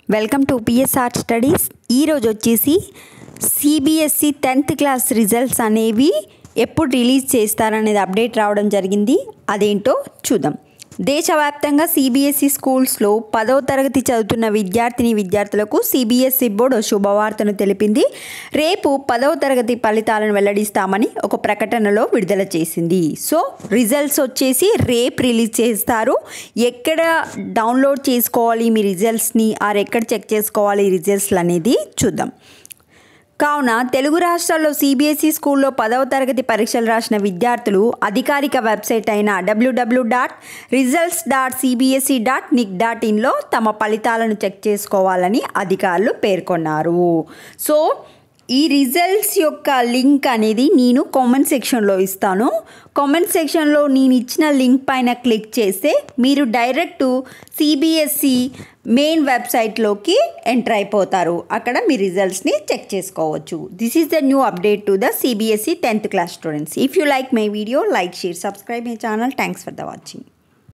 welcome to PSR studies ఈరోజు వచ్చేసి CBSE tenth class results అనేవి ఎప్పుడు రిలీజ్ చేస్తారనేది అప్డేట్ రావడం జరిగింది అదేంటో చూద్దాం దేశవ్యాప్తంగా సిబిఎస్ఈ స్కూల్స్లో పదవ తరగతి చదువుతున్న విద్యార్థిని విద్యార్థులకు సిబిఎస్ఈ బోర్డు శుభవార్తను తెలిపింది రేపు పదవ తరగతి ఫలితాలను వెల్లడిస్తామని ఒక ప్రకటనలో విడుదల చేసింది సో రిజల్ట్స్ వచ్చేసి రేపు రిలీజ్ చేస్తారు ఎక్కడ డౌన్లోడ్ చేసుకోవాలి మీ రిజల్ట్స్ని ఆర్ ఎక్కడ చెక్ చేసుకోవాలి రిజల్ట్స్ అనేది చూద్దాం కావున తెలుగు రాష్ట్రాల్లో సిబిఎస్ఈ స్కూల్లో పదవ తరగతి పరీక్షలు రాసిన విద్యార్థులు అధికారిక వెబ్సైట్ అయిన WWW dot results dot CBSE dot nic dot ఇన్లో తమ ఫలితాలను చెక్ చేసుకోవాలని అధికారులు పేర్కొన్నారు సో ఈ రిజల్ట్స్ యొక్క లింక్ అనేది నేను కామెంట్ సెక్షన్లో ఇస్తాను కామెంట్ సెక్షన్లో నేను ఇచ్చిన లింక్ పైన క్లిక్ చేస్తే మీరు డైరెక్ట్ సిబిఎస్ఈ మెయిన్ వెబ్సైట్లోకి ఎంటర్ అయిపోతారు అక్కడ మీ రిజల్ట్స్ని చెక్ చేసుకోవచ్చు this is the new update to the CBSE tenth class students if you like my video like share subscribe my channel thanks for the watching